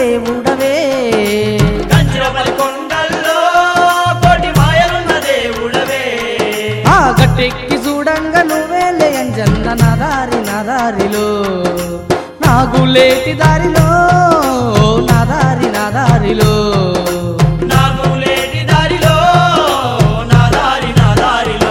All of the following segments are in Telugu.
దేవుడవే కంచిరపల్లి కొండల్లో కోటి మాయలున్న దేవుడవే ఆ గట్టెక్కి చూడంగా నువ్వేలే అంజన్న నా దారి నా దారిలో నాగులేటి దారిలో నా దారి నా దారిలో నాకు లేటి దారిలో నా దారి నా దారిలో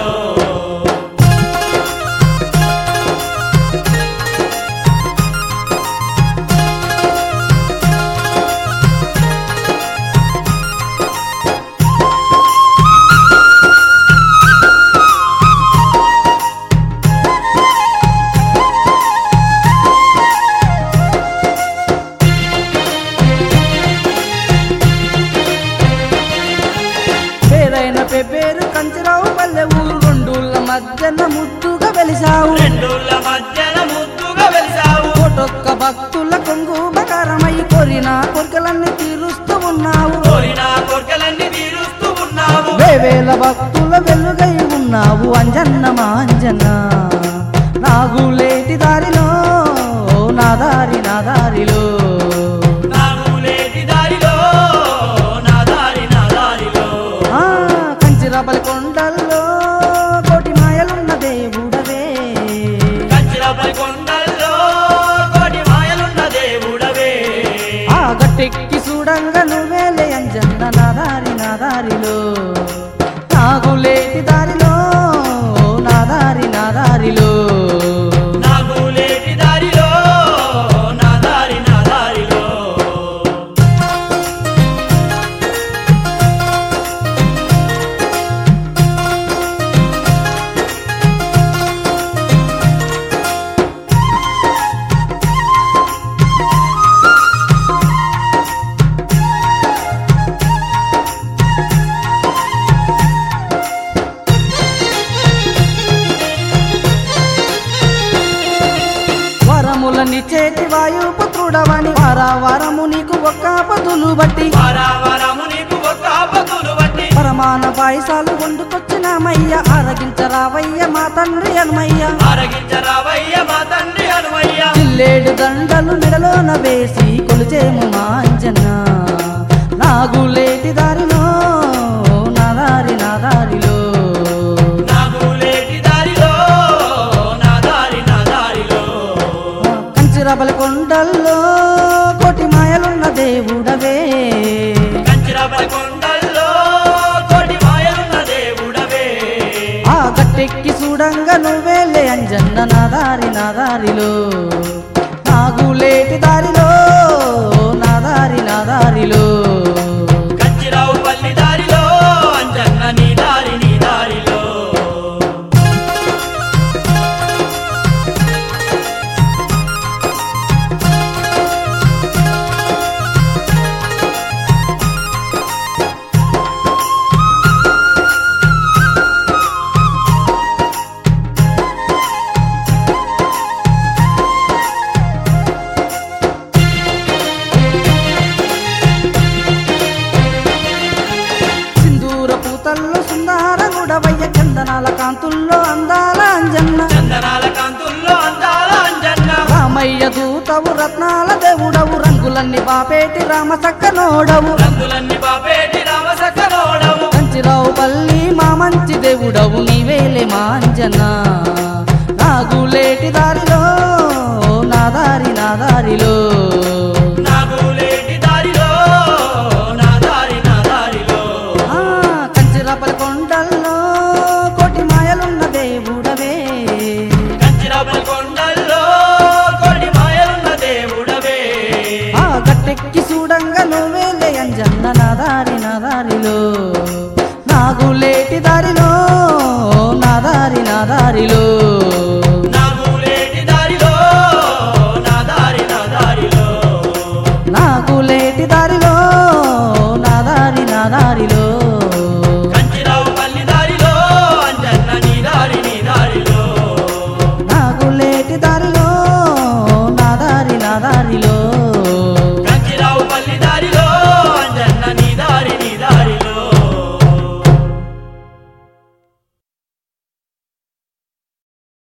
పేరైన పెబ్బేరు కంచరావు పల్లె ఊరు రెండుల మధ్యన ముద్దుగా వెలిసావు రెండుల మధ్యన ముద్దుగా వెలిసావు కోటొక్క భక్తుల కొంగు బకారమై కోరిన కోరికలన్నీ తీరుస్తూ ఉన్నావు కోరిన కోరికలన్నీ తీరుస్తూ ఉన్నావు వేవేల భక్తుల వెలుగై ఉన్నావు అంజన్న మా అంజన్న నాగులేటి దారిలో నా దారి నా దారిలో నాకు లేటి దారిలో నా దారి నా దారిలో ఆ కంచిరాపల్లి కొండల్లో కోటి మాయలున్న దేవుడవే కంచిరపల్లి కొండల్లో కోటి మాయలున్న దేవుడవే ఆ గట్టెక్కి చూడంగా నువ్వేలే అంజన్న నా దారి నా దారిలో నాగులేటి దారిలో నా దారి నా దారిలో నాకు లేటి దారిలో నా దారి నా దారిలో వరములని చేతి వాయుపుత్రుడవని వార వరము నీకు ఒక్క పదులు బట్టి వారావరము నీకు ఒక ఆపతులు బట్టి పరమాన పాయసాలు వండుకొచ్చినామయ్య ఆరగించరావయ్య మా తండ్రి హనుమయ్య ఆరగించరావయ్య మా తండ్రి హనుమయ్య చిల్లేడు దండలు మెడలోన వేసి కొలిచేము మా అంజన్న నాగులేటి దారిలో నా దారి నా దారిలో నాకు లేటి దారిలో నా దారి నా దారిలో కంచిరబల కొండల్లో కోటి మాయలున్న దేవుడవే కంచిరపల్లి కొండల్లో కోటి మాయలున్న దేవుడవే ఆ గట్టెక్కి చూడంగా నువ్వేలే అంజన్న నా దారి నా దారిలో నాగులేటి దారిలో నా దారి నా దారిలో కంచిరావు పల్లి దారిలో అంజన్న నీ దారి నీ దారిలో సింధూర పూతల్లో సుందర గుడవయ్య చందనాల కాంతుల్లో అందాల అంజన్న చందనాల కాంతుల్లో అందాల అంజన్న రామయ్య దూతవు రత్నాల దేవుడవు రంగులన్నీ బాపేటి రామ సక్కనోడవు రంగులన్నీ బాపేటి రామసక్కనోడవు కంచిరావు పల్లి మా మంచి దేవుడవు నీవేలే మా అంజన్న నాగులేటి దారిలో నా దారి నా దారిలో నాకు లేటి దారిలో నా దారి నా దారిలో ఆ కంచిరాపల కొండల్లో కోటి మాయలున్న దేవుడవే కంచిరాపల్లి కొండల్లో కోటి మాయలున్న దేవుడవే ఆ గట్టెక్కి చూడంగా నువ్వేలే అంజన్న నా దారి నా దారిలో నాగులే